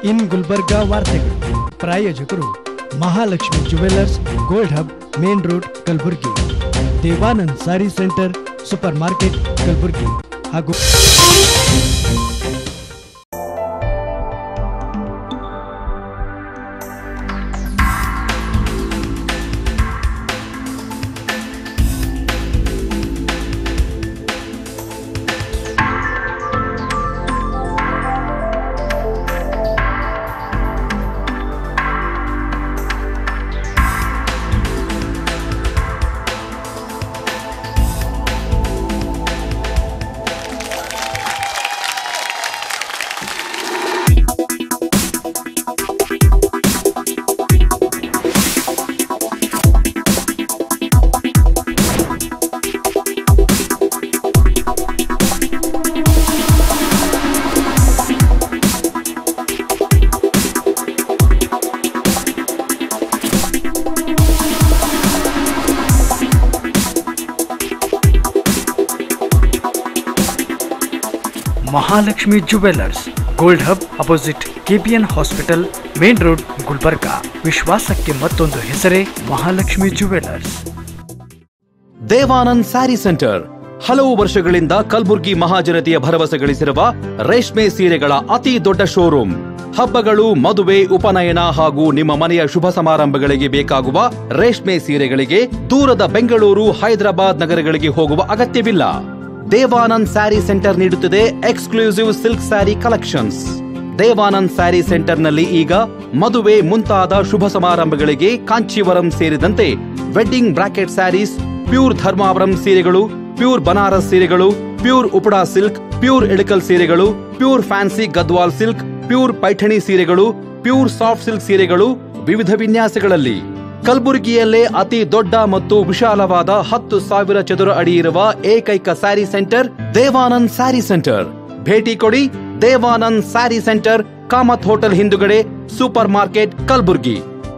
ಇನ್ ಗುಲ್ಬರ್ಗಾ ವಾರ್ತೆಗಳು ಪ್ರಾಯೋಜಕರು Mahalakshmi jewellers gold hub main road Kalaburagi Devanand sari centre super market Kalaburagi ಹಾಗೂ Mahalakshmi jewellers gold hub opposite KPN hospital main road Gulbarga ವಿಶ್ವಾಸಕ್ಕೆ ಮತ್ತೊಂದು ಹೆಸರೇ ಮಹಾಲಕ್ಷ್ಮಿ ಜುವೆಲ್ಲರ್ಸ್ ದೇವಾನಂದ್ ಸ್ಯಾರಿ ಸೆಂಟರ್ ಹಲವು ವರ್ಷಗಳಿಂದ ಕಲ್ಬುರ್ಗಿ ಮಹಾಜನತೆಯ ಭರವಸೆ ಗಳಿಸಿರುವ ರೇಷ್ಮೆ ಸೀರೆಗಳ ಅತಿ ದೊಡ್ಡ ಶೋರೂಮ್ ಹಬ್ಬಗಳು ಮದುವೆ ಉಪನಯನ ಹಾಗೂ ನಿಮ್ಮ ಮನೆಯ ಶುಭ ಸಮಾರಂಭಗಳಿಗೆ ಬೇಕಾಗುವ ರೇಷ್ಮೆ ಸೀರೆಗಳಿಗೆ ದೂರದ ಬೆಂಗಳೂರು ಹೈದರಾಬಾದ್ ನಗರಗಳಿಗೆ ಹೋಗುವ ಅಗತ್ಯವಿಲ್ಲ ದೇವಾನಂದ್ ಸ್ಯಾರಿ ಸೆಂಟರ್ ನೀಡುತ್ತಿದೆ exclusive silk sari collections Devanand sari ಸೆಂಟರ್ನಲ್ಲಿ ಈಗ ಮದುವೆ ಮುಂತಾದ ಶುಭ ಸಮಾರಂಭಗಳಿಗೆ ಕಾಂಚೀವರಂ ಸೇರಿದಂತೆ wedding bracket saris pure Dharmavaram ಸೀರೆಗಳು ಪ್ಯೂರ್ ಬನಾರಸ್ ಸೀರೆಗಳು pure Uppada silk pure Ilkal ಸೀರೆಗಳು pure fancy Gadwal silk pure Paithani ಸೀರೆಗಳು ಪ್ಯೂರ್ ಸಾಫ್ಟ್ ಸಿಲ್ಕ್ ಸೀರೆಗಳು ವಿವಿಧ ವಿನ್ಯಾಸಗಳಲ್ಲಿ ಕಲಬುರಗಿಯಲ್ಲೇ ಅತಿ ದೊಡ್ಡ ಮತ್ತು ವಿಶಾಲವಾದ ಹತ್ತು ಸಾವಿರ ಚದುರ ಅಡಿ ಇರುವ ಏಕೈಕ ಸ್ಯಾರಿ ಸೆಂಟರ್ ದೇವಾನಂದ್ ಸ್ಯಾರಿ ಸೆಂಟರ್ ಭೇಟಿ ಕೊಡಿ ದೇವಾನಂದ್ ಸ್ಯಾರಿ ಸೆಂಟರ್ ಕಾಮತ್ ಹೋಟೆಲ್ ಹಿಂದುಗಡೆ ಸೂಪರ್ ಮಾರ್ಕೆಟ್ ಕಲಬುರ್ಗಿ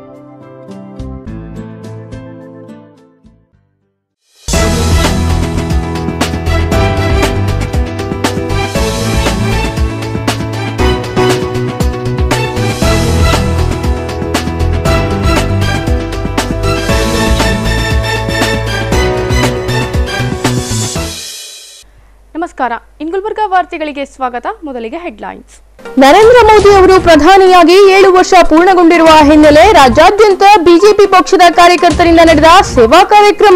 ನಮಸ್ಕಾರ ಇನ್ ಗುಲ್ಬರ್ಗಾ ವಾರ್ತೆಗಳಿಗೆ ಸ್ವಾಗತ ಮೊದಲಿಗೆ ಹೆಡ್ಲೈನ್ಸ್ ನರೇಂದ್ರ ಮೋದಿ ಅವರು ಪ್ರಧಾನಿಯಾಗಿ ಏಳು ವರ್ಷ ಪೂರ್ಣಗೊಂಡಿರುವ ಹಿನ್ನೆಲೆ ರಾಜ್ಯಾದ್ಯಂತ ಬಿಜೆಪಿ ಪಕ್ಷದ ಕಾರ್ಯಕರ್ತರಿಂದ ನಡೆದ ಸೇವಾ ಕಾರ್ಯಕ್ರಮ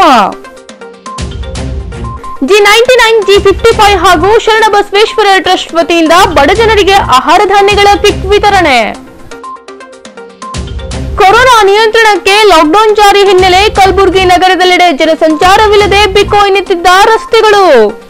G ninety nine G fifty five ಹಾಗೂ ಶರಣಬಸವೇಶ್ವರ ಟ್ರಸ್ಟ್ ವತಿಯಿಂದ ಬಡ ಜನರಿಗೆ ಆಹಾರ ಧಾನ್ಯಗಳ ಕಿಟ್ ವಿತರಣೆ ಕೊರೋನಾ ನಿಯಂತ್ರಣಕ್ಕೆ ಲಾಕ್ಡೌನ್ ಜಾರಿ ಹಿನ್ನೆಲೆ ಕಲಬುರಗಿ ನಗರದೆಲ್ಲೆಡೆ ಜನಸಂಚಾರವಿಲ್ಲದೆ ಬಿಕೋ ಎನ್ನುತ್ತಿದ್ದ ರಸ್ತೆಗಳು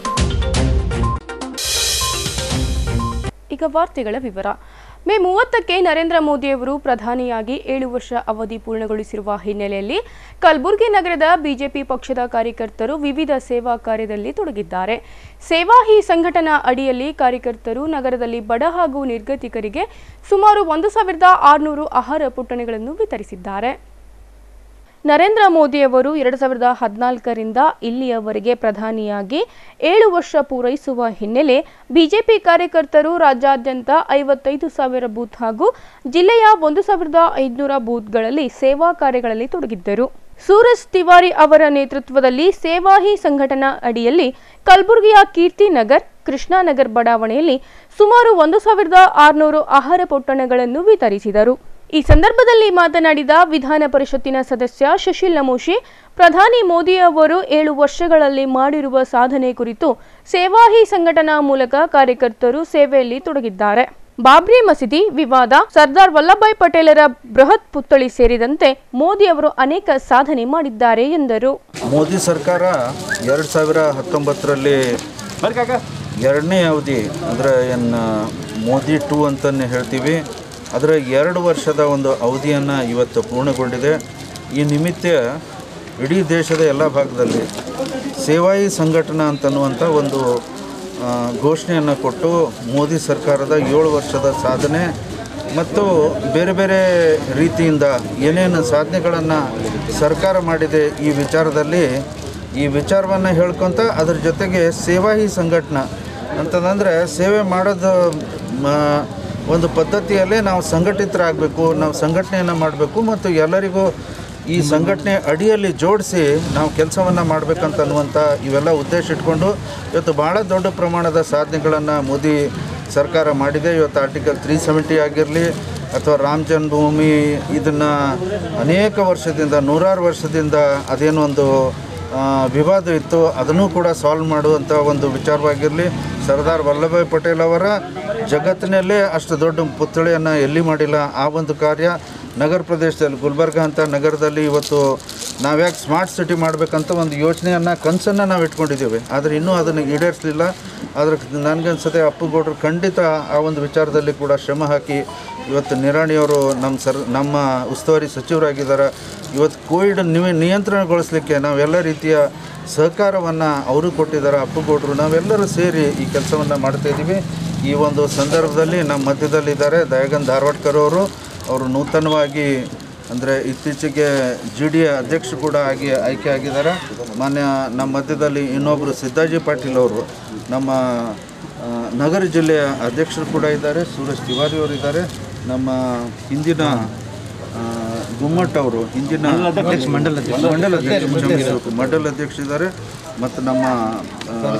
ಈಗ ವಾರ್ತೆಗಳ ವಿವರ ಮೇ ಮೂವತ್ತಕ್ಕೆ ನರೇಂದ್ರ ಮೋದಿಯವರು ಪ್ರಧಾನಿಯಾಗಿ ಏಳು ವರ್ಷ ಅವಧಿ ಪೂರ್ಣಗೊಳಿಸಿರುವ ಹಿನ್ನೆಲೆಯಲ್ಲಿ ಕಲಬುರಗಿ ನಗರದ ಬಿಜೆಪಿ ಪಕ್ಷದ ಕಾರ್ಯಕರ್ತರು ವಿವಿಧ ಸೇವಾ ಕಾರ್ಯದಲ್ಲಿ ತೊಡಗಿದ್ದಾರೆ ಸೇವಾ ಹಿ ಸಂಘಟನಾ ಅಡಿಯಲ್ಲಿ ಕಾರ್ಯಕರ್ತರು ನಗರದಲ್ಲಿ ಬಡ ಹಾಗೂ ನಿರ್ಗತಿಕರಿಗೆ ಸುಮಾರು ಒಂದು ಸಾವಿರದ ಆರುನೂರು ಆಹಾರ ಪುಟ್ಟಣಿಗಳನ್ನು ವಿತರಿಸಿದ್ದಾರೆ ನರೇಂದ್ರ ಮೋದಿಯವರು ಎರಡು ಸಾವಿರದ ಹದಿನಾಲ್ಕರಿಂದ ಇಲ್ಲಿಯವರೆಗೆ ಪ್ರಧಾನಿಯಾಗಿ ಏಳು ವರ್ಷ ಪೂರೈಸುವ ಹಿನ್ನೆಲೆ ಬಿಜೆಪಿ ಕಾರ್ಯಕರ್ತರು ರಾಜ್ಯಾದ್ಯಂತ ಐವತ್ತೈದು ಸಾವಿರ ಬೂತ್ ಹಾಗೂ ಜಿಲ್ಲೆಯ ಒಂದು ಸಾವಿರದ ಐದುನೂರ ಬೂತ್ಗಳಲ್ಲಿ ಸೇವಾ ಕಾರ್ಯಗಳಲ್ಲಿ ತೊಡಗಿದ್ದರು ಸೂರಜ್ ತಿವಾರಿ ಅವರ ನೇತೃತ್ವದಲ್ಲಿ ಸೇವಾ ಹಿ ಸಂಘಟನಾ ಅಡಿಯಲ್ಲಿ ಕಲಬುರಗಿಯ ಕೀರ್ತಿನಗರ್ ಕೃಷ್ಣಾನಗರ್ ಬಡಾವಣೆಯಲ್ಲಿ ಸುಮಾರು ಒಂದು ಸಾವಿರದ ಆರುನೂರು ಆಹಾರ ಪೊಟ್ಟಣಗಳನ್ನು ವಿತರಿಸಿದರು ಈ ಸಂದರ್ಭದಲ್ಲಿ ಮಾತನಾಡಿದ ವಿಧಾನ ಪರಿಷತ್ತಿನ ಸದಸ್ಯ ಸುಶೀಲ್ ನಮೋಶಿ ಪ್ರಧಾನಿ ಮೋದಿ ಅವರು ಏಳು ವರ್ಷಗಳಲ್ಲಿ ಮಾಡಿರುವ ಸಾಧನೆ ಕುರಿತು ಸೇವಾ ಹಿ ಸಂಘಟನಾ ಮೂಲಕ ಕಾರ್ಯಕರ್ತರು ಸೇವೆಯಲ್ಲಿ ತೊಡಗಿದ್ದಾರೆ ಬಾಬ್ರಿ ಮಸೀದಿ ವಿವಾದ ಸರ್ದಾರ್ ವಲ್ಲಭಾಯ್ ಪಟೇಲರ ಬೃಹತ್ ಪುತ್ಥಳಿ ಸೇರಿದಂತೆ ಮೋದಿ ಅವರು ಅನೇಕ ಸಾಧನೆ ಮಾಡಿದ್ದಾರೆ ಎಂದರು ಮೋದಿ ಸರ್ಕಾರ ಎರಡು ಸಾವಿರ ಹತ್ತೊಂಬತ್ತರಲ್ಲಿ ಎರಡನೇ ಅವಧಿ ಅಂದರೆ ಏನು ಮೋದಿ ಟೂ ಅಂತಲೇ ಹೇಳ್ತೀವಿ ಅದರ ಎರಡು ವರ್ಷದ ಒಂದು ಅವಧಿಯನ್ನು ಇವತ್ತು ಪೂರ್ಣಗೊಂಡಿದೆ ಈ ನಿಮಿತ್ತ ಇಡೀ ದೇಶದ ಎಲ್ಲ ಭಾಗದಲ್ಲಿ ಸೇವಾಯಿ ಸಂಘಟನಾ ಅಂತನ್ನುವಂಥ ಒಂದು ಆ, ಘೋಷಣೆಯನ್ನು ಕೊಟ್ಟು ಮೋದಿ ಸರ್ಕಾರದ ಏಳು ವರ್ಷದ ಸಾಧನೆ ಮತ್ತು ಬೇರೆ ಬೇರೆ ರೀತಿಯಿಂದ ಏನೇನು ಸಾಧನೆಗಳನ್ನು ಸರ್ಕಾರ ಮಾಡಿದೆ ಈ ವಿಚಾರದಲ್ಲಿ ಈ ವಿಚಾರವನ್ನು ಹೇಳ್ಕೊತ ಅದ್ರ ಜೊತೆಗೆ ಸೇವಾ ಹಿ ಸಂಘಟನಾ ಅಂತಂದರೆ ಸೇವೆ ಮಾಡೋದು ಮ- ಒಂದು ಪದ್ಧತಿಯಲ್ಲೇ ನಾವು ಸಂಘಟಿತರಾಗಬೇಕು ನಾವು ಸಂಘಟನೆಯನ್ನು ಮಾಡಬೇಕು ಮತ್ತು ಎಲ್ಲರಿಗೂ ಈ ಸಂಘಟನೆ ಅಡಿಯಲ್ಲಿ ಜೋಡಿಸಿ ನಾವು ಕೆಲಸವನ್ನು ಮಾಡಬೇಕಂತ ಅನ್ನುವಂಥ ಇವೆಲ್ಲ ಉದ್ದೇಶ ಇಟ್ಕೊಂಡು ಇವತ್ತು ಭಾಳ ದೊಡ್ಡ ಪ್ರಮಾಣದ ಸಾಧನೆಗಳನ್ನು ಮೋದಿ ಸರ್ಕಾರ ಮಾಡಿದೆ ಇವತ್ತು ಆರ್ಟಿಕಲ್ ತ್ರೀ ಸೆವೆಂಟಿ ಆಗಿರಲಿ ಅಥವಾ ರಾಮ ಜನ್ಮಭೂಮಿ ಇದನ್ನು ಅನೇಕ ವರ್ಷದಿಂದ ನೂರಾರು ವರ್ಷದಿಂದ ಅದೇನೋ ಒಂದು ಆ, ವಿವಾದ ಇತ್ತು ಅದನ್ನು ಕೂಡ ಸಾಲ್ವ್ ಮಾಡುವಂಥ ಒಂದು ವಿಚಾರವಾಗಿರಲಿ ಸರ್ದಾರ್ ವಲ್ಲಭಾಯ್ ಪಟೇಲ್ ಅವರ ಜಗತ್ತಿನಲ್ಲೇ ಅಷ್ಟು ದೊಡ್ಡ ಪುತ್ಥಳಿಯನ್ನು ಎಲ್ಲಿ ಮಾಡಿಲ್ಲ ಆ ಒಂದು ಕಾರ್ಯ ನಗರ ಪ್ರದೇಶದಲ್ಲಿ ಗುಲ್ಬರ್ಗ ಅಂತ ನಗರದಲ್ಲಿ ಇವತ್ತು ನಾವ್ಯಾಕೆ ಸ್ಮಾರ್ಟ್ ಸಿಟಿ ಮಾಡಬೇಕಂತ ಒಂದು ಯೋಚನೆಯನ್ನು ಕನಸನ್ನು ನಾವು ಇಟ್ಕೊಂಡಿದ್ದೇವೆ ಆದರೆ ಇನ್ನೂ ಅದನ್ನು ಈಡೇರಿಸಲಿಲ್ಲ ಆದರೆ ನನಗನ್ಸುತ್ತೆ ಅಪ್ಪುಗೌಡರು ಖಂಡಿತ ಆ ಒಂದು ವಿಚಾರದಲ್ಲಿ ಕೂಡ ಶ್ರಮ ಹಾಕಿ ಇವತ್ತು ನಿರಾಣಿಯವರು ನಮ್ಮ ಸರ್ ನಮ್ಮ ಉಸ್ತುವಾರಿ ಸಚಿವರಾಗಿದ್ದಾರೆ ಇವತ್ತು ಕೋವಿಡ್ ನಿವ ನಿಯಂತ್ರಣಗೊಳಿಸಲಿಕ್ಕೆ ನಾವೆಲ್ಲ ರೀತಿಯ ಸಹಕಾರವನ್ನು ಅವರು ಕೊಟ್ಟಿದ್ದಾರೆ ಅಪ್ಪುಗೌಡರು ನಾವೆಲ್ಲರೂ ಸೇರಿ ಈ ಕೆಲಸವನ್ನು ಮಾಡ್ತಾ ಇದ್ದೀವಿ ಈ ಒಂದು ಸಂದರ್ಭದಲ್ಲಿ ನಮ್ಮ ಮಧ್ಯದಲ್ಲಿದ್ದಾರೆ ದಯಾಗನ್ ಧಾರವಾಡ್ಕರ್ ಅವರು ಅವರು ನೂತನವಾಗಿ ಅಂದರೆ ಇತ್ತೀಚೆಗೆ ಜಿ ಡಿ ಅಧ್ಯಕ್ಷರು ಕೂಡ ಆಗಿ ಆಯ್ಕೆ ಆಗಿದ್ದಾರೆ ಮಾನ್ಯ ನಮ್ಮ ಮಧ್ಯದಲ್ಲಿ ಇನ್ನೊಬ್ಬರು ಸಿದ್ದಾಜಿ ಪಾಟೀಲ್ ಅವರು ನಮ್ಮ ಆ, ನಗರ ಜಿಲ್ಲೆಯ ಅಧ್ಯಕ್ಷರು ಕೂಡ ಇದ್ದಾರೆ ಸೂರಜ್ ತಿವಾರಿ ಅವರು ಇದ್ದಾರೆ ನಮ್ಮ ಹಿಂದಿನ ಆ, ಗುಮ್ಮಟ್ ಅವರು ಹಿಂದಿನ ಮಂಡಲ ಅಧ್ಯಕ್ಷ ಮಂಡಲ ಅಧ್ಯಕ್ಷ ಕ್ಷಮಿಸಬೇಕು. ಮಂಡಲ ಅಧ್ಯಕ್ಷ ಇದ್ದಾರೆ ಮತ್ತು ನಮ್ಮ ಆ,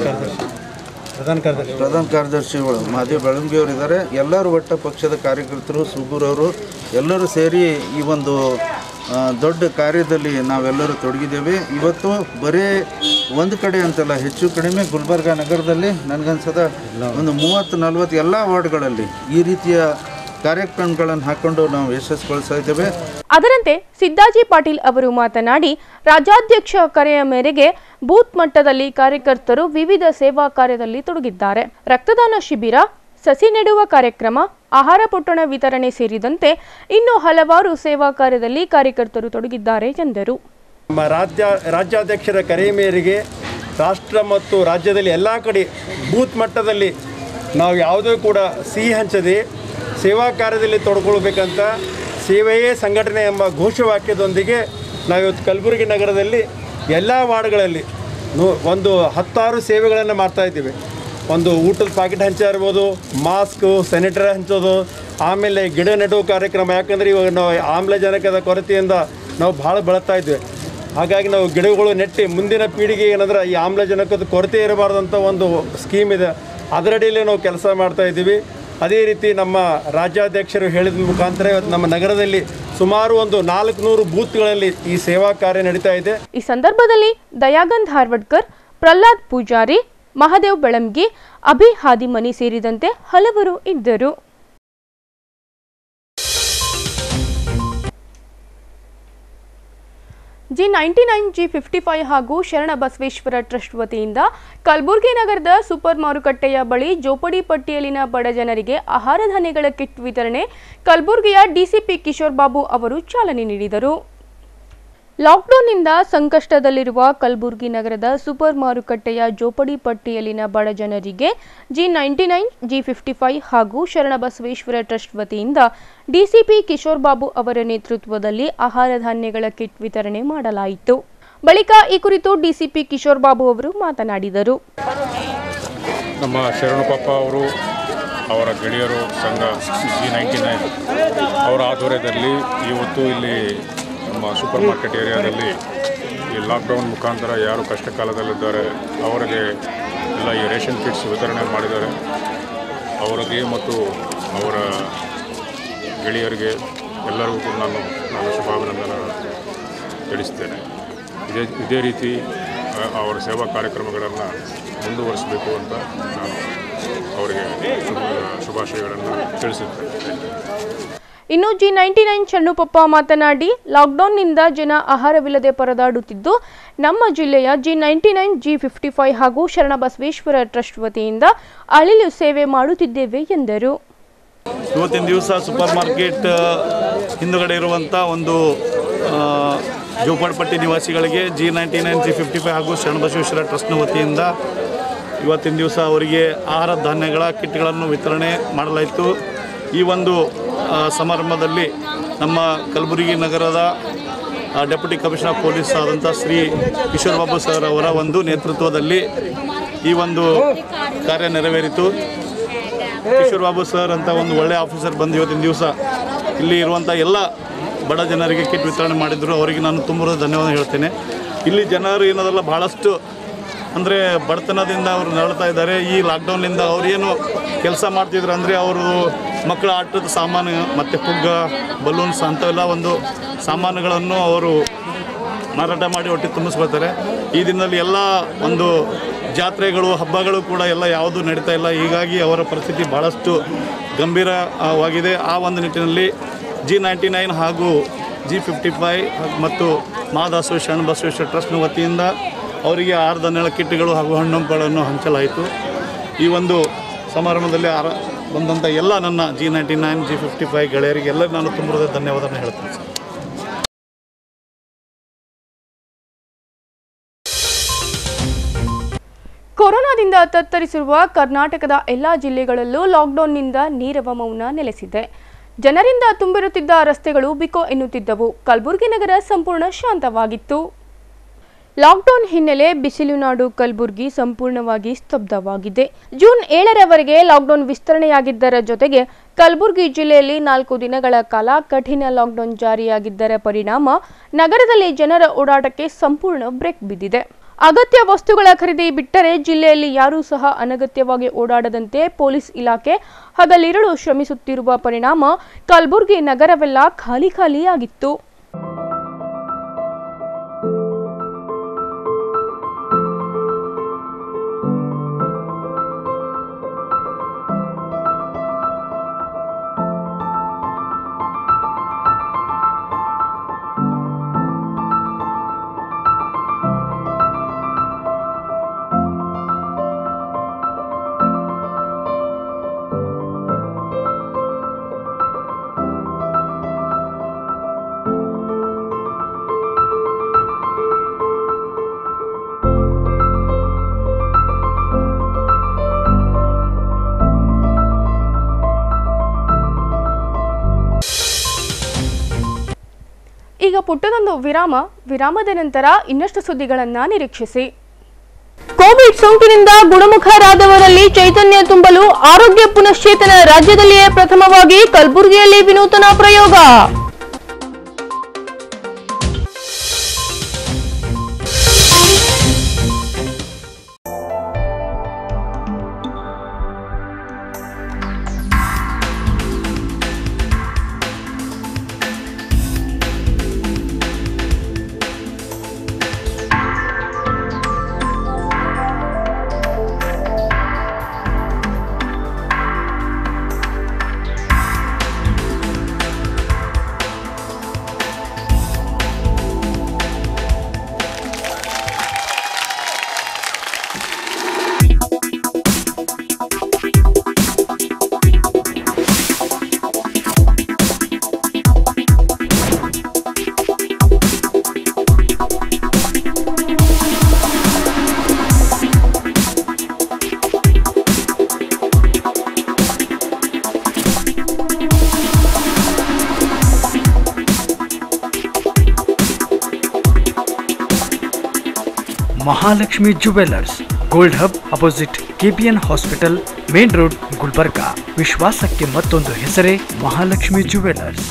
ಪ್ರಧಾನ ಕಾರ್ಯದರ್ಶಿಗಳು ಮಹಾದೇವ್ ಬೆಳಂಗಿ ಅವರು ಇದ್ದಾರೆ ಎಲ್ಲರೂ ಒಟ್ಟ ಪಕ್ಷದ ಕಾರ್ಯಕರ್ತರು ಸುಗೂರ್ ಅವರು ಎಲ್ಲರೂ ಸೇರಿ ಈ ಒಂದು ಆ, ದೊಡ್ಡ ಕಾರ್ಯದಲ್ಲಿ ನಾವೆಲ್ಲರೂ ತೊಡಗಿದ್ದೇವೆ ಇವತ್ತು ಬರೀ ಒಂದು ಕಡೆ ಅಂತಲ್ಲ ಹೆಚ್ಚು ಕಡಿಮೆ ಗುಲ್ಬರ್ಗ ನಗರದಲ್ಲಿ ನನಗನ್ಸದ ಒಂದು ಮೂವತ್ತು ನಲ್ವತ್ತು ಎಲ್ಲ ವಾರ್ಡ್ಗಳಲ್ಲಿ ಈ ರೀತಿಯ ಕಾರ್ಯಕ್ರಮಗಳನ್ನು ಹಾಕ್ಕೊಂಡು ನಾವು ಯಶಸ್ಸುಗೊಳಿಸ್ತಾ ಇದ್ದೇವೆ ಅದರಂತೆ ಸಿದ್ದಾಜಿ ಪಾಟೀಲ್ ಅವರು ಮಾತನಾಡಿ ರಾಜ್ಯಾಧ್ಯಕ್ಷ ಕರೆಯ ಮೇರೆಗೆ ಬೂತ್ ಮಟ್ಟದಲ್ಲಿ ಕಾರ್ಯಕರ್ತರು ವಿವಿಧ ಸೇವಾ ಕಾರ್ಯದಲ್ಲಿ ತೊಡಗಿದ್ದಾರೆ ರಕ್ತದಾನ ಶಿಬಿರ ಸಸಿ ನೆಡುವ ಕಾರ್ಯಕ್ರಮ ಆಹಾರ ಪೊಟ್ಟಣ ವಿತರಣೆ ಸೇರಿದಂತೆ ಇನ್ನೂ ಹಲವಾರು ಸೇವಾ ಕಾರ್ಯದಲ್ಲಿ ಕಾರ್ಯಕರ್ತರು ತೊಡಗಿದ್ದಾರೆ ಎಂದರು ನಮ್ಮ ರಾಜ್ಯ ರಾಜ್ಯಾಧ್ಯಕ್ಷರ ಕರೆ ಮೇರೆಗೆ ರಾಷ್ಟ್ರ ಮತ್ತು ರಾಜ್ಯದಲ್ಲಿ ಎಲ್ಲ ಕಡೆ ಬೂತ್ ಮಟ್ಟದಲ್ಲಿ ನಾವು ಯಾವುದೂ ಕೂಡ ಸಿಹಿ ಹಂಚದೆ ಸೇವಾ ಕಾರ್ಯದಲ್ಲಿ ತೊಡ್ಕೊಳ್ಬೇಕಂತ ಸೇವೆಯೇ ಸಂಘಟನೆ ಎಂಬ ಘೋಷವಾಕ್ಯದೊಂದಿಗೆ ನಾವಿವತ್ತು ಕಲಬುರಗಿ ನಗರದಲ್ಲಿ ಎಲ್ಲ ವಾರ್ಡ್ಗಳಲ್ಲಿ ನೂ ಒಂದು ಹತ್ತಾರು ಸೇವೆಗಳನ್ನು ಮಾಡ್ತಾ ಇದ್ದೀವಿ ಒಂದು ಊಟದ ಪ್ಯಾಕೆಟ್ ಹಂಚ ಇರ್ಬೋದು ಮಾಸ್ಕು ಸ್ಯಾನಿಟೈಸರ್ ಹಂಚೋದು ಆಮೇಲೆ ಗಿಡ ನೆಡುವ ಕಾರ್ಯಕ್ರಮ ಯಾಕಂದರೆ ಇವಾಗ ನಾವು ಆಮ್ಲಜನಕದ ಕೊರತೆಯಿಂದ ನಾವು ಭಾಳ ಬಳಲ್ತಾ ಇದ್ವಿ ಹಾಗಾಗಿ ನಾವು ಗಿಡಗಳು ನೆಟ್ಟಿ ಮುಂದಿನ ಪೀಳಿಗೆ ಏನಂದ್ರೆ ಈ ಆಮ್ಲಜನಕದ ಕೊರತೆ ಇರಬಾರ್ದಂಥ ಒಂದು ಸ್ಕೀಮ್ ಇದೆ ಅದರಡಿಯಲ್ಲಿ ನಾವು ಕೆಲಸ ಮಾಡ್ತಾ ಇದ್ದೀವಿ ಅದೇ ರೀತಿ ನಮ್ಮ ರಾಜ್ಯಾಧ್ಯಕ್ಷರು ಹೇಳಿದ ಮುಖಾಂತರ ಇವತ್ತು ನಮ್ಮ ನಗರದಲ್ಲಿ ಸುಮಾರು ಒಂದು ನಾಲ್ಕುನೂರು ಬೂತ್ಗಳಲ್ಲಿ ಈ ಸೇವಾ ಕಾರ್ಯ ನಡೀತಾ ಇದೆ ಈ ಸಂದರ್ಭದಲ್ಲಿ ದಯಾಗಂಧ್ ಹಾರ್ವಡ್ಕರ್ ಪ್ರಹ್ಲಾದ್ ಪೂಜಾರಿ ಮಹದೇವ್ ಬೆಳಂಗಿ ಅಭಿ ಹಾದಿಮನಿ ಸೇರಿದಂತೆ ಹಲವರು ಇದ್ದರು G ninety nine G fifty five ಹಾಗೂ ಶರಣ ಬಸವೇಶ್ವರ ಟ್ರಸ್ಟ್ ವತಿಯಿಂದ ಕಲಬುರಗಿ ನಗರದ ಸೂಪರ್ ಮಾರುಕಟ್ಟೆಯ ಬಳಿ ಜೋಪಡಿ ಪಟ್ಟಿಯಲ್ಲಿನ ಬಡ ಜನರಿಗೆ ಆಹಾರ ಧಾನ್ಯಗಳ ಕಿಟ್ ವಿತರಣೆ ಕಲಬುರಗಿಯ ಡಿಸಿಪಿ ಕಿಶೋರ್ ಬಾಬು ಅವರು ಚಾಲನೆ ನೀಡಿದರು ಲಾಕ್ಡೌನ್ನಿಂದ ಸಂಕಷ್ಟದಲ್ಲಿರುವ ಕಲಬುರಗಿ ನಗರದ ಸೂಪರ್ ಮಾರುಕಟ್ಟೆಯ ಜೋಪಡಿ ಪಟ್ಟಿಯಲ್ಲಿನ ಬಡ ಜನರಿಗೆ G ninety nine G fifty five ಹಾಗೂ ಶರಣಬಸವೇಶ್ವರ ಟ್ರಸ್ಟ್ ವತಿಯಿಂದ ಡಿಸಿಪಿ ಕಿಶೋರ್ ಬಾಬು ಅವರ ನೇತೃತ್ವದಲ್ಲಿ ಆಹಾರ ಧಾನ್ಯಗಳ ಕಿಟ್ ವಿತರಣೆ ಮಾಡಲಾಯಿತು ಬಳಿಕ ಈ ಕುರಿತು ಡಿಸಿಪಿ ಕಿಶೋರ್ ಬಾಬು ಅವರು ಮಾತನಾಡಿದರು ನಮ್ಮ ಶರಣಪ್ಪ ಅವರು ಅವರ ಗೆಳೆಯರು ಸಂಘ ಜಿ ನೈಂಟಿ ನೈನ್ ಅವರ ಆಧ್ವರ್ಯದಲ್ಲಿ ಇವತ್ತು ಇಲ್ಲಿ ನಮ್ಮ ಸೂಪರ್ ಮಾರ್ಕೆಟ್ ಏರಿಯಾದಲ್ಲಿ ಈ ಲಾಕ್ಡೌನ್ ಮುಖಾಂತರ ಯಾರು ಕಷ್ಟ ಕಾಲದಲ್ಲಿದ್ದಾರೆ ಅವರಿಗೆ ಎಲ್ಲ ಈ ರೇಷನ್ ಕಿಟ್ಸ್ ವಿತರಣೆ ಮಾಡಿದ್ದಾರೆ ಅವರಿಗೆ ಮತ್ತು ಅವರ ಗೆಳೆಯರಿಗೆ ಎಲ್ಲರಿಗೂ ಕೂಡ ನಾನು ನನ್ನ ಶುಭಾಭಿನಂದನೆ ತಿಳಿಸ್ತೇನೆ ಇದೇ ಇದೇ ರೀತಿ ಆ, ಅವರ ಸೇವಾ ಕಾರ್ಯಕ್ರಮಗಳನ್ನು ಮುಂದುವರಿಸಬೇಕು ಅಂತ ನಾನು ಅವರಿಗೆ ಶುಭ- ಶುಭಾಶಯಗಳನ್ನು ತಿಳಿಸುತ್ತೇನೆ ಇನ್ನು ಜಿ ನೈಂಟಿ ನೈನ್ ಚಣ್ಣುಪಪ್ಪ ಮಾತನಾಡಿ ಲಾಕ್ಡೌನ್ನಿಂದ ಜನ ಆಹಾರವಿಲ್ಲದೆ ಪರದಾಡುತ್ತಿದ್ದು ನಮ್ಮ ಜಿಲ್ಲೆಯ G ninety nine G fifty five ಹಾಗೂ ಶರಣಬಸವೇಶ್ವರ ಟ್ರಸ್ಟ್ ವತಿಯಿಂದ ಅಳಿಲು ಸೇವೆ ಮಾಡುತ್ತಿದ್ದೇವೆ ಎಂದರು ಇವತ್ತಿನ ದಿವಸ ಸೂಪರ್ ಮಾರ್ಕೆಟ್ ಆ, ಹಿಂದುಗಡೆ ಇರುವಂಥ ಒಂದು ಆ, ಜೋಪಾಡ್ಪಟ್ಟಿ ನಿವಾಸಿಗಳಿಗೆ G ninety nine G fifty five ಹಾಗೂ ಶರಣಬಸವೇಶ್ವರ ಟ್ರಸ್ಟ್ನ ವತಿಯಿಂದ ಇವತ್ತಿನ ದಿವಸ ಅವರಿಗೆ ಆಹಾರ ಧಾನ್ಯಗಳ ಕಿಟ್ಗಳನ್ನು ವಿತರಣೆ ಮಾಡಲಾಯಿತು ಈ ಒಂದು ಆ, ಸಮಾರಂಭದಲ್ಲಿ ನಮ್ಮ ಕಲಬುರಗಿ ನಗರದ ಆ, ಡೆಪ್ಯೂಟಿ ಕಮಿಷನರ್ ಪೊಲೀಸ್ ಆದಂಥ ಶ್ರೀ ಕಿಶೋರ್ ಬಾಬು ಸರ್ ಅವರ ಒಂದು ನೇತೃತ್ವದಲ್ಲಿ ಈ ಒಂದು ಕಾರ್ಯ ನೆರವೇರಿತು ಕಿಶೋರ್ ಬಾಬು ಸರ್ ಅಂತ ಒಂದು ಒಳ್ಳೆ ಆಫೀಸರ್ ಬಂದು ಇವತ್ತಿನ ದಿವಸ ಇಲ್ಲಿ ಇರುವಂಥ ಎಲ್ಲ ಬಡ ಜನರಿಗೆ ಕಿಟ್ ವಿತರಣೆ ಮಾಡಿದ್ರು ಅವರಿಗೆ ನಾನು ತುಂಬ ಧನ್ಯವಾದ ಹೇಳ್ತೇನೆ ಇಲ್ಲಿ ಜನರು ಏನದಲ್ಲ ಭಾಳಷ್ಟು ಅಂದರೆ ಬಡತನದಿಂದ ಅವರು ನರಳ್ತಾ ಇದ್ದಾರೆ ಈ ಲಾಕ್ಡೌನ್ನಿಂದ ಅವ್ರೇನು ಕೆಲಸ ಮಾಡ್ತಿದ್ರು ಅಂದರೆ ಅವರು ಮಕ್ಕಳ ಆಟದ ಸಾಮಾನು ಮತ್ತು ಪುಗ್ಗ ಬಲೂನ್ಸ್ ಅಂಥವೆಲ್ಲ ಒಂದು ಸಾಮಾನುಗಳನ್ನು ಅವರು ಮಾರಾಟ ಮಾಡಿ ಹೊಟ್ಟೆ ತುಂಬಿಸ್ಕೊಳ್ತಾರೆ ಈ ದಿನದಲ್ಲಿ ಎಲ್ಲ ಒಂದು ಜಾತ್ರೆಗಳು ಹಬ್ಬಗಳು ಕೂಡ ಎಲ್ಲ ಯಾವುದು ನಡೀತಾ ಇಲ್ಲ ಹೀಗಾಗಿ ಅವರ ಪರಿಸ್ಥಿತಿ ಭಾಳಷ್ಟು ಗಂಭೀರವಾಗಿದೆ ಆ ಒಂದು ನಿಟ್ಟಿನಲ್ಲಿ ಜಿ ನೈಂಟಿ ನೈನ್ ಹಾಗೂ ಜಿ ಫಿಫ್ಟಿ ಫೈ ಮತ್ತು ಮಹಾದಾಸು ಶರಣ ಬಸವೇಶ್ವರ ಟ್ರಸ್ಟ್ನ ವತಿಯಿಂದ ಅವರಿಗೆ ಆರು ಹನ್ನೆರಡು ಕಿಟ್ಗಳು ಹಾಗೂ ಹಣ್ಣುಗಳನ್ನು ಹಂಚಲಾಯಿತು ಈ ಒಂದು ಸಮಾರಂಭದಲ್ಲಿ ಆರ ಬಂದಂಥ ಎಲ್ಲ ನನ್ನ G ninety nine G fifty five ಗೆಳೆಯರಿಗೆ ಎಲ್ಲ ನಾನು ತುಂಬ ಧನ್ಯವಾದ ಹೇಳ್ತೇನೆ ಸರ್ ಕೊರೋನಾದಿಂದ ತತ್ತರಿಸಿರುವ ಕರ್ನಾಟಕದ ಎಲ್ಲಾ ಜಿಲ್ಲೆಗಳಲ್ಲೂ ಲಾಕ್ಡೌನ್ನಿಂದ ನೀರವ ಮೌನ ನೆಲೆಸಿದೆ ಜನರಿಂದ ತುಂಬಿರುತ್ತಿದ್ದ ರಸ್ತೆಗಳು ಬಿಕೋ ಎನ್ನುತ್ತಿದ್ದವು ಕಲಬುರಗಿ ನಗರ ಸಂಪೂರ್ಣ ಶಾಂತವಾಗಿತ್ತು ಲಾಕ್ಡೌನ್ ಹಿನ್ನೆಲೆ ಬಿಸಿಲುನಾಡು ಕಲಬುರಗಿ ಸಂಪೂರ್ಣವಾಗಿ ಸ್ತಬ್ಧವಾಗಿದೆ ಜೂನ್ ಏಳರವರೆಗೆ ಲಾಕ್ಡೌನ್ ವಿಸ್ತರಣೆಯಾಗಿದ್ದರ ಜೊತೆಗೆ ಕಲಬುರಗಿ ಜಿಲ್ಲೆಯಲ್ಲಿ ನಾಲ್ಕು ದಿನಗಳ ಕಾಲ ಕಠಿಣ ಲಾಕ್ಡೌನ್ ಜಾರಿಯಾಗಿದ್ದರ ಪರಿಣಾಮ ನಗರದಲ್ಲಿ ಜನರ ಓಡಾಟಕ್ಕೆ ಸಂಪೂರ್ಣ ಬ್ರೇಕ್ ಬಿದ್ದಿದೆ ಅಗತ್ಯ ವಸ್ತುಗಳ ಖರೀದಿ ಬಿಟ್ಟರೆ ಜಿಲ್ಲೆಯಲ್ಲಿ ಯಾರೂ ಸಹ ಅನಗತ್ಯವಾಗಿ ಓಡಾಡದಂತೆ ಪೊಲೀಸ್ ಇಲಾಖೆ ಹಗಲಿರುಳು ಶ್ರಮಿಸುತ್ತಿರುವ ಪರಿಣಾಮ ಕಲಬುರಗಿ ನಗರವೆಲ್ಲ ಖಾಲಿ ಖಾಲಿಯಾಗಿತ್ತು ಈಗ ಪುಟ್ಟದೊಂದು ವಿರಾಮ ವಿರಾಮದ ನಂತರ ಇನ್ನಷ್ಟು ಸುದ್ದಿಗಳನ್ನ ನಿರೀಕ್ಷಿಸಿ ಕೋವಿಡ್ ಸೋಂಕಿನಿಂದ ಗುಣಮುಖರಾದವರಲ್ಲಿ ಚೈತನ್ಯ ತುಂಬಲು ಆರೋಗ್ಯ ಪುನಶ್ಚೇತನ ರಾಜ್ಯದಲ್ಲಿಯೇ ಪ್ರಥಮವಾಗಿ ಕಲಬುರಗಿಯಲ್ಲಿ ವಿನೂತನ ಪ್ರಯೋಗ Mahalakshmi jewellers gold hub opposite KPN hospital main road Gulbarga ವಿಶ್ವಾಸಕ್ಕೆ ಮತ್ತೊಂದು ಹೆಸರೇ ಮಹಾಲಕ್ಷ್ಮಿ ಜುವೆಲ್ಲರ್ಸ್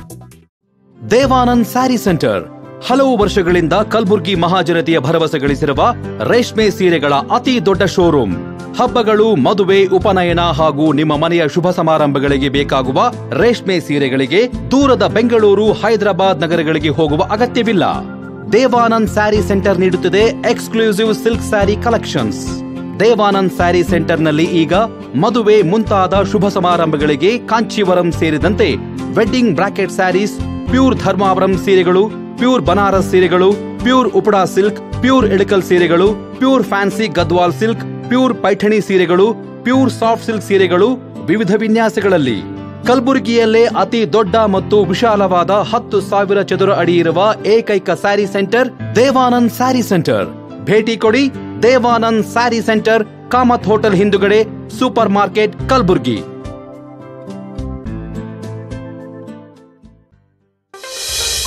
ದೇವಾನಂದ್ ಸ್ಯಾರಿ ಸೆಂಟರ್ ಹಲವು ವರ್ಷಗಳಿಂದ ಕಲ್ಬುರ್ಗಿ ಮಹಾಜನತೆಯ ಭರವಸೆ ಗಳಿಸಿರುವ ರೇಷ್ಮೆ ಸೀರೆಗಳ ಅತಿ ದೊಡ್ಡ ಶೋರೂಮ್ ಹಬ್ಬಗಳು ಮದುವೆ ಉಪನಯನ ಹಾಗೂ ನಿಮ್ಮ ಮನೆಯ ಶುಭ ಸಮಾರಂಭಗಳಿಗೆ ಬೇಕಾಗುವ ರೇಷ್ಮೆ ಸೀರೆಗಳಿಗೆ ದೂರದ ಬೆಂಗಳೂರು ಹೈದರಾಬಾದ್ ನಗರಗಳಿಗೆ ಹೋಗುವ ಅಗತ್ಯವಿಲ್ಲ ದೇವಾನಂದ್ ಸ್ಯಾರಿ ಸೆಂಟರ್ ನೀಡುತ್ತಿದೆ exclusive silk sari collections Devanand sari ಸೆಂಟರ್ನಲ್ಲಿ ಈಗ ಮದುವೆ ಮುಂತಾದ ಶುಭ ಸಮಾರಂಭಗಳಿಗೆ ಕಾಂಚೀವರಂ ಸೇರಿದಂತೆ wedding bracket saris pure Dharmavaram ಸೀರೆಗಳು ಪ್ಯೂರ್ ಬನಾರಸ್ ಸೀರೆಗಳು pure Uppada silk pure Ilkal ಸೀರೆಗಳು pure fancy Gadwal silk pure Paithani ಸೀರೆಗಳು ಪ್ಯೂರ್ ಸಾಫ್ಟ್ ಸಿಲ್ಕ್ ಸೀರೆಗಳು ವಿವಿಧ ವಿನ್ಯಾಸಗಳಲ್ಲಿ ಕಲಬುರಗಿಯಲ್ಲೇ ಅತಿ ದೊಡ್ಡ ಮತ್ತು ವಿಶಾಲವಾದ ಹತ್ತು ಸಾವಿರ ಚದುರ ಅಡಿ ಇರುವ ಏಕೈಕ ಸ್ಯಾರಿ ಸೆಂಟರ್ ದೇವಾನಂದ್ ಸ್ಯಾರಿ ಸೆಂಟರ್ ಭೇಟಿ ಕೊಡಿ ದೇವಾನಂದ್ ಸ್ಯಾರಿ ಸೆಂಟರ್ ಕಾಮತ್ ಹೋಟೆಲ್ ಹಿಂದುಗಡೆ ಸೂಪರ್ ಮಾರ್ಕೆಟ್ ಕಲಬುರ್ಗಿ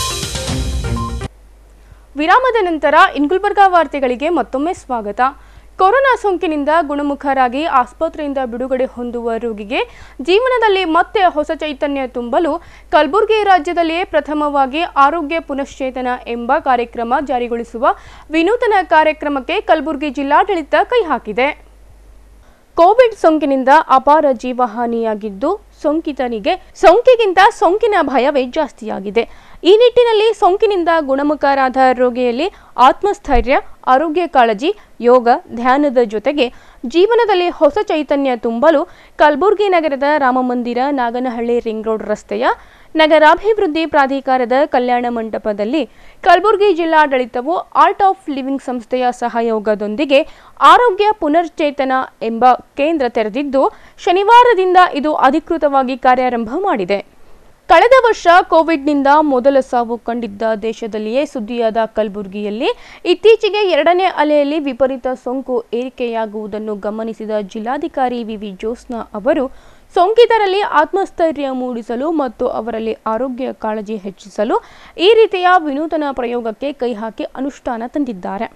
ವಿರಾಮದ ನಂತರ ಇನ್ ಗುಲ್ಬರ್ಗಾ ವಾರ್ತೆಗಳಿಗೆ ಮತ್ತೊಮ್ಮೆ ಸ್ವಾಗತ ಕೊರೋನಾ ಸೋಂಕಿನಿಂದ ಗುಣಮುಖರಾಗಿ ಆಸ್ಪತ್ರೆಯಿಂದ ಬಿಡುಗಡೆ ಹೊಂದುವ ರೋಗಿಗೆ ಜೀವನದಲ್ಲಿ ಮತ್ತೆ ಹೊಸ ಚೈತನ್ಯ ತುಂಬಲು ಕಲಬುರಗಿ ರಾಜ್ಯದಲ್ಲಿಯೇ ಪ್ರಥಮವಾಗಿ ಆರೋಗ್ಯ ಪುನಶ್ಚೇತನ ಎಂಬ ಕಾರ್ಯಕ್ರಮ ಜಾರಿಗೊಳಿಸುವ ವಿನೂತನ ಕಾರ್ಯಕ್ರಮಕ್ಕೆ ಕಲಬುರಗಿ ಜಿಲ್ಲಾಡಳಿತ ಕೈ ಹಾಕಿದೆ ಕೋವಿಡ್ ಸೋಂಕಿನಿಂದ ಅಪಾರ ಜೀವಹಾನಿಯಾಗಿದ್ದು ಸೋಂಕಿತನಿಗೆ ಸೋಂಕಿಗಿಂತ ಸೋಂಕಿನ ಭಯವೇ ಜಾಸ್ತಿಯಾಗಿದೆ ಈ ನಿಟ್ಟಿನಲ್ಲಿ ಸೋಂಕಿನಿಂದ ಗುಣಮುಖರಾದ ರೋಗಿಯಲ್ಲಿ ಆತ್ಮಸ್ಥೈರ್ಯ ಆರೋಗ್ಯ ಕಾಳಜಿ ಯೋಗ ಧ್ಯಾನದ ಜೊತೆಗೆ ಜೀವನದಲ್ಲಿ ಹೊಸ ಚೈತನ್ಯ ತುಂಬಲು ಕಲಬುರಗಿ ನಗರದ ರಾಮಮಂದಿರ ನಾಗನಹಳ್ಳಿ ರಿಂಗ್ ರೋಡ್ ರಸ್ತೆಯ ನಗರಾಭಿವೃದ್ಧಿ ಪ್ರಾಧಿಕಾರದ ಕಲ್ಯಾಣ ಮಂಟಪದಲ್ಲಿ ಕಲಬುರಗಿ ಜಿಲ್ಲಾಡಳಿತವು ಆರ್ಟ್ ಆಫ್ ಲಿವಿಂಗ್ ಸಂಸ್ಥೆಯ ಸಹಯೋಗದೊಂದಿಗೆ ಆರೋಗ್ಯ ಪುನರ್ಚೇತನ ಎಂಬ ಕೇಂದ್ರ ತೆರೆದಿದ್ದು ಶನಿವಾರದಿಂದ ಇದು ಅಧಿಕೃತವಾಗಿ ಕಾರ್ಯಾರಂಭ ಮಾಡಿದೆ ಕಳೆದ ವರ್ಷ ಕೋವಿಡ್ನಿಂದ ಮೊದಲ ಸಾವು ಕಂಡಿದ್ದ ದೇಶದಲ್ಲಿಯೇ ಸುದ್ದಿಯಾದ ಕಲಬುರಗಿಯಲ್ಲಿ ಇತ್ತೀಚೆಗೆ ಎರಡನೇ ಅಲೆಯಲ್ಲಿ ವಿಪರೀತ ಸೋಂಕು ಏರಿಕೆಯಾಗುವುದನ್ನು ಗಮನಿಸಿದ ಜಿಲ್ಲಾಧಿಕಾರಿ ವಿವಿ ಜೋಸ್ನಾ ಅವರು ಸೋಂಕಿತರಲ್ಲಿ ಆತ್ಮಸ್ಥೈರ್ಯ ಮೂಡಿಸಲು ಮತ್ತು ಅವರಲ್ಲಿ ಆರೋಗ್ಯ ಕಾಳಜಿ ಹೆಚ್ಚಿಸಲು ಈ ರೀತಿಯ ವಿನೂತನ ಪ್ರಯೋಗಕ್ಕೆ ಕೈ ಹಾಕಿ ಅನುಷ್ಠಾನ ತಂದಿದ್ದಾರೆ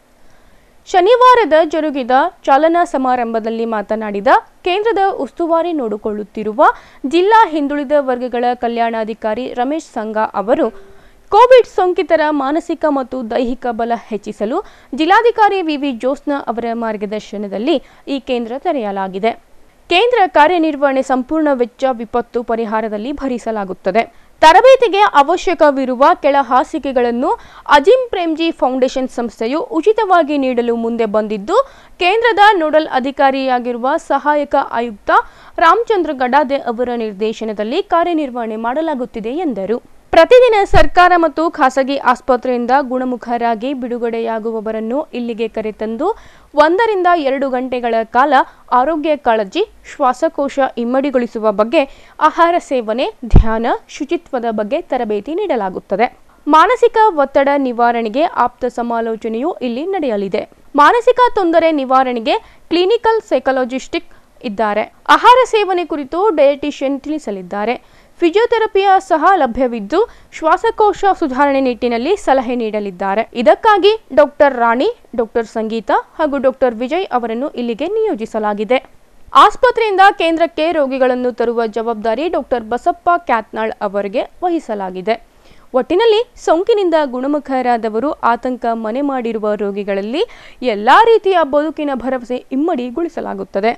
ಶನಿವಾರದ ಜರುಗಿದ ಚಾಲನಾ ಸಮಾರಂಭದಲ್ಲಿ ಮಾತನಾಡಿದ ಕೇಂದ್ರದ ಉಸ್ತುವಾರಿ ನೋಡಿಕೊಳ್ಳುತ್ತಿರುವ ಜಿಲ್ಲಾ ಹಿಂದುಳಿದ ವರ್ಗಗಳ ಕಲ್ಯಾಣಾಧಿಕಾರಿ ರಮೇಶ್ ಸಂಘ ಅವರು ಕೋವಿಡ್ ಸೋಂಕಿತರ ಮಾನಸಿಕ ಮತ್ತು ದೈಹಿಕ ಬಲ ಹೆಚ್ಚಿಸಲು ಜಿಲ್ಲಾಧಿಕಾರಿ ವಿವಿ ಜೋಸ್ನಾ ಅವರ ಮಾರ್ಗದರ್ಶನದಲ್ಲಿ ಈ ಕೇಂದ್ರ ತೆರೆಯಲಾಗಿದೆ ಕೇಂದ್ರ ಕಾರ್ಯನಿರ್ವಹಣೆ ಸಂಪೂರ್ಣ ವೆಚ್ಚ ವಿಪತ್ತು ಪರಿಹಾರದಲ್ಲಿ ಭರಿಸಲಾಗುತ್ತದೆ ತರಬೇತಿಗೆ ಅವಶ್ಯಕವಿರುವ ಕೆಳ ಹಾಸಿಗೆಗಳನ್ನು ಅಜಿಂ ಪ್ರೇಮ್ಜಿ ಫೌಂಡೇಶನ್ ಸಂಸ್ಥೆಯು ಉಚಿತವಾಗಿ ನೀಡಲು ಮುಂದೆ ಬಂದಿದ್ದು ಕೇಂದ್ರದ ನೋಡಲ್ ಅಧಿಕಾರಿಯಾಗಿರುವ ಸಹಾಯಕ ಆಯುಕ್ತ ರಾಮಚಂದ್ರ ಗಡಾದೆ ಅವರ ನಿರ್ದೇಶನದಲ್ಲಿ ಕಾರ್ಯನಿರ್ವಹಣೆ ಮಾಡಲಾಗುತ್ತಿದೆ ಎಂದರು ಪ್ರತಿದಿನ ಸರ್ಕಾರ ಮತ್ತು ಖಾಸಗಿ ಆಸ್ಪತ್ರೆಯಿಂದ ಗುಣಮುಖರಾಗಿ ಬಿಡುಗಡೆಯಾಗುವವರನ್ನು ಇಲ್ಲಿಗೆ ಕರೆತಂದು ಒಂದರಿಂದ ಎರಡು ಗಂಟೆಗಳ ಕಾಲ ಆರೋಗ್ಯ ಕಾಳಜಿ ಶ್ವಾಸಕೋಶ ಇಮ್ಮಡಿಗೊಳಿಸುವ ಬಗ್ಗೆ ಆಹಾರ ಸೇವನೆ ಧ್ಯಾನ ಶುಚಿತ್ವದ ಬಗ್ಗೆ ತರಬೇತಿ ನೀಡಲಾಗುತ್ತದೆ ಮಾನಸಿಕ ಒತ್ತಡ ನಿವಾರಣೆಗೆ ಆಪ್ತ ಸಮಾಲೋಚನೆಯೂ ಇಲ್ಲಿ ನಡೆಯಲಿದೆ ಮಾನಸಿಕ ತೊಂದರೆ ನಿವಾರಣೆಗೆ ಕ್ಲಿನಿಕಲ್ ಸೈಕಾಲಜಿಸ್ಟಿಕ್ ಇದ್ದಾರೆ ಆಹಾರ ಸೇವನೆ ಕುರಿತು ಡಯಟಿಷಿಯನ್ ತಿಳಿಸಲಿದ್ದಾರೆ ಫಿಸಿಯೋಥೆರಪಿಯ ಸಹ ಲಭ್ಯವಿದ್ದು ಶ್ವಾಸಕೋಶ ಸುಧಾರಣೆ ನಿಟ್ಟಿನಲ್ಲಿ ಸಲಹೆ ನೀಡಲಿದ್ದಾರೆ ಇದಕ್ಕಾಗಿ ಡಾಕ್ಟರ್ ರಾಣಿ ಡಾಕ್ಟರ್ ಸಂಗೀತ ಹಾಗೂ ಡಾಕ್ಟರ್ ವಿಜಯ್ ಅವರನ್ನು ಇಲ್ಲಿಗೆ ನಿಯೋಜಿಸಲಾಗಿದೆ ಆಸ್ಪತ್ರೆಯಿಂದ ಕೇಂದ್ರಕ್ಕೆ ರೋಗಿಗಳನ್ನು ತರುವ ಜವಾಬ್ದಾರಿ ಡಾಕ್ಟರ್ ಬಸಪ್ಪ ಕ್ಯಾತ್ನಾಳ್ ಅವರಿಗೆ ವಹಿಸಲಾಗಿದೆ ಒಟ್ಟಿನಲ್ಲಿ ಸೋಂಕಿನಿಂದ ಗುಣಮುಖರಾದವರು ಆತಂಕ ಮನೆ ಮಾಡಿರುವ ರೋಗಿಗಳಲ್ಲಿ ಎಲ್ಲಾ ರೀತಿಯ ಬದುಕಿನ ಭರವಸೆ ಇಮ್ಮಡಿಗೊಳಿಸಲಾಗುತ್ತದೆ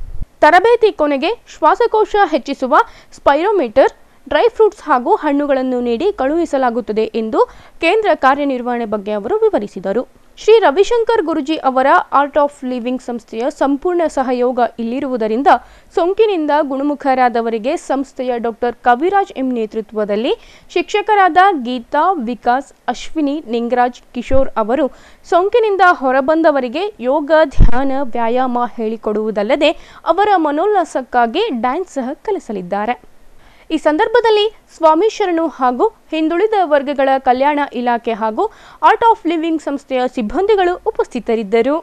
ತರಬೇತಿ ಕೊನೆಗೆ ಶ್ವಾಸಕೋಶ ಹೆಚ್ಚಿಸುವ ಸ್ಪೈರೋಮೀಟರ್ ಡ್ರೈ ಫ್ರೂಟ್ಸ್ ಹಾಗೂ ಹಣ್ಣುಗಳನ್ನು ನೀಡಿ ಕಳುಹಿಸಲಾಗುತ್ತದೆ ಎಂದು ಕೇಂದ್ರ ಕಾರ್ಯನಿರ್ವಹಣೆ ಬಗ್ಗೆ ಅವರು ವಿವರಿಸಿದರು ಶ್ರೀ ರವಿಶಂಕರ್ ಗುರುಜಿ ಅವರ ಆರ್ಟ್ ಆಫ್ ಲಿವಿಂಗ್ ಸಂಸ್ಥೆಯ ಸಂಪೂರ್ಣ ಸಹಯೋಗ ಇಲ್ಲಿರುವುದರಿಂದ ಸೋಂಕಿನಿಂದ ಗುಣಮುಖರಾದವರಿಗೆ ಸಂಸ್ಥೆಯ ಡಾಕ್ಟರ್ ಕವಿರಾಜ್ ಎಂ ನೇತೃತ್ವದಲ್ಲಿ ಶಿಕ್ಷಕರಾದ ಗೀತಾ ವಿಕಾಸ್ ಅಶ್ವಿನಿ ನಿಂಗರಾಜ್ ಕಿಶೋರ್ ಅವರು ಸೋಂಕಿನಿಂದ ಹೊರಬಂದವರಿಗೆ ಯೋಗ ಧ್ಯಾನ ವ್ಯಾಯಾಮ ಹೇಳಿಕೊಡುವುದಲ್ಲದೆ ಅವರ ಮನೋಲ್ಲಾಸಕ್ಕಾಗಿ ಡ್ಯಾನ್ಸ್ ಸಹ ಕಲಿಸಲಿದ್ದಾರೆ ಈ ಸಂದರ್ಭದಲ್ಲಿ ಸ್ವಾಮಿ ಶರಣು ಹಾಗೂ ಹಿಂದುಳಿದ ವರ್ಗಗಳ ಕಲ್ಯಾಣ ಇಲಾಖೆ ಹಾಗೂ ಆರ್ಟ್ ಆಫ್ ಲಿವಿಂಗ್ ಸಂಸ್ಥೆಯ ಸಿಬ್ಬಂದಿಗಳು ಉಪಸ್ಥಿತರಿದ್ದರು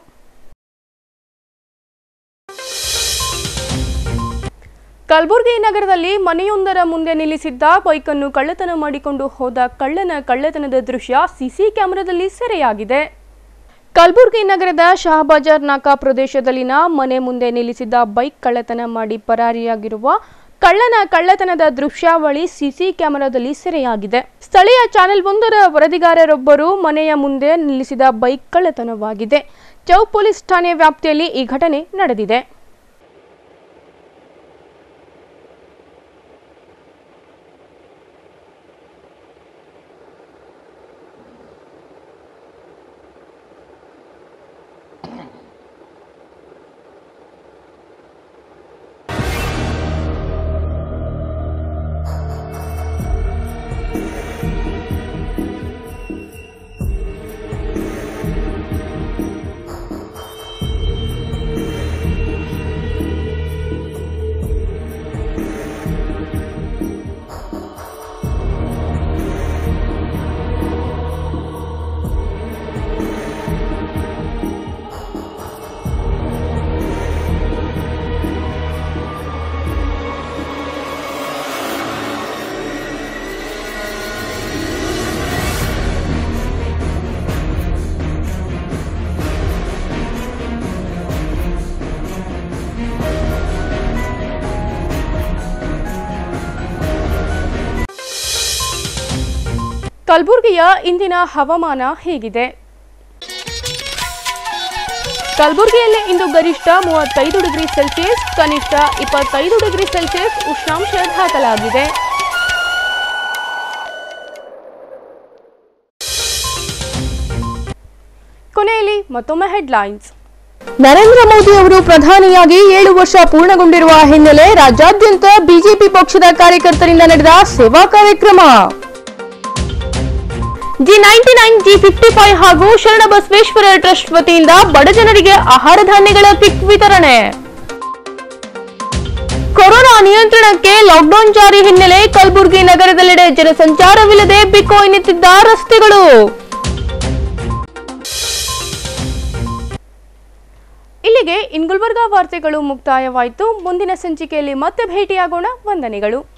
ಕಲಬುರಗಿ ನಗರದಲ್ಲಿ ಮನೆಯೊಂದರ ಮುಂದೆ ನಿಲ್ಲಿಸಿದ್ದ ಬೈಕನ್ನು ಕಳ್ಳತನ ಮಾಡಿಕೊಂಡು ಹೋದ ಕಳ್ಳನ ಕಳ್ಳತನದ ದೃಶ್ಯ ಸಿಸಿ ಕ್ಯಾಮೆರಾದಲ್ಲಿ ಸೆರೆಯಾಗಿದೆ ಕಲಬುರಗಿ ನಗರದ ಶಹಬಾಜಾರ್ ನಾಕಾ ಪ್ರದೇಶದಲ್ಲಿನ ಮನೆ ಮುಂದೆ ನಿಲ್ಲಿಸಿದ್ದ ಬೈಕ್ ಕಳ್ಳತನ ಮಾಡಿ ಪರಾರಿಯಾಗಿರುವ ಕಳ್ಳನ ಕಳ್ಳತನದ ದೃಶ್ಯಾವಳಿ ಸಿಸಿ ಕ್ಯಾಮೆರಾದಲ್ಲಿ ಸೆರೆಯಾಗಿದೆ ಸ್ಥಳೀಯ ಚಾನೆಲ್ ಒಂದರ ವರದಿಗಾರರೊಬ್ಬರು ಮನೆಯ ಮುಂದೆ ನಿಲ್ಲಿಸಿದ ಬೈಕ್ ಕಳ್ಳತನವಾಗಿದೆ ಚೌ ಪೊಲೀಸ್ ಠಾಣೆ ವ್ಯಾಪ್ತಿಯಲ್ಲಿ ಈ ಘಟನೆ ನಡೆದಿದೆ ಕಲಬುರಗಿಯ ಇಂದಿನ ಹವಾಮಾನ ಹೇಗಿದೆ ಕಲಬುರಗಿಯಲ್ಲಿ ಇಂದು ಗರಿಷ್ಠ ಮೂವತ್ತೈದು ಡಿಗ್ರಿ ಸೆಲ್ಸಿಯಸ್ ಕನಿಷ್ಠ ಇಪ್ಪತ್ತೈದು ಡಿಗ್ರಿ ಸೆಲ್ಸಿಯಸ್ ಉಷ್ಣಾಂಶ ದಾಖಲಾಗಿದೆ ಕೊನೆಯಲ್ಲಿ ಮತ್ತೊಮ್ಮೆ ಹೆಡ್ಲೈನ್ಸ್ ನರೇಂದ್ರ ಮೋದಿ ಅವರು ಪ್ರಧಾನಿಯಾಗಿ ಏಳು ವರ್ಷ ಪೂರ್ಣಗೊಂಡಿರುವ ಹಿನ್ನೆಲೆ ರಾಜ್ಯಾದ್ಯಂತ ಬಿಜೆಪಿ ಪಕ್ಷದ ಕಾರ್ಯಕರ್ತರಿಂದ ನಡೆದ ಸೇವಾ ಕಾರ್ಯಕ್ರಮ G ninety nine G fifty five ಹಾಗೂ ಶರಣಬಸವೇಶ್ವರ ಟ್ರಸ್ಟ್ ವತಿಯಿಂದ ಬಡಜನರಿಗೆ ಆಹಾರ ಧಾನ್ಯಗಳ ಕಿಟ್ ವಿತರಣೆ ಕೊರೋನಾ ನಿಯಂತ್ರಣಕ್ಕೆ ಲಾಕ್ಡೌನ್ ಜಾರಿ ಹಿನ್ನೆಲೆ ಕಲಬುರಗಿ ನಗರದೆಲ್ಲೆಡೆ ಜನಸಂಚಾರವಿಲ್ಲದೆ ಬಿಕೋ ಎನ್ನುತ್ತಿದ್ದ ರಸ್ತೆಗಳು ಇಲ್ಲಿಗೆ ಇನ್ ಗುಲ್ಬರ್ಗಾ ವಾರ್ತೆಗಳು ಮುಕ್ತಾಯವಾಯಿತು ಮುಂದಿನ ಸಂಚಿಕೆಯಲ್ಲಿ ಮತ್ತೆ ಭೇಟಿಯಾಗೋಣ ವಂದನೆಗಳು